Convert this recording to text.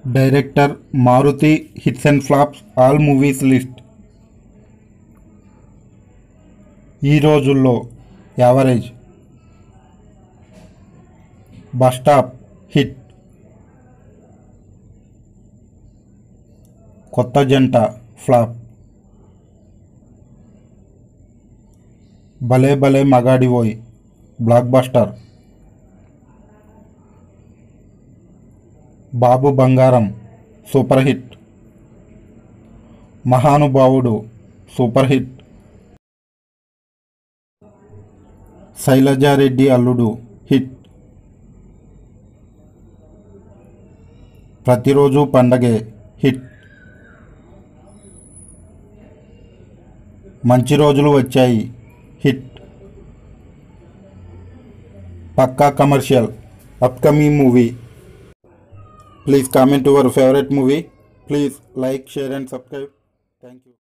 director Maruthi hits and flops all movies list ఈ రోజుల్లో average bus stop hit కొత్త జంట ఫ్లాప్ భలే భలే మగాడివోయ్ black blockbuster Babu Bangaram super hit Mahanubhavudu super hit Sailaja Reddy Alludu hit Prati Roju Pandage hit Manchi Rojulu Vachchayi hit Pakka commercial upcoming movie please comment your favourite movie please like share and subscribe thank you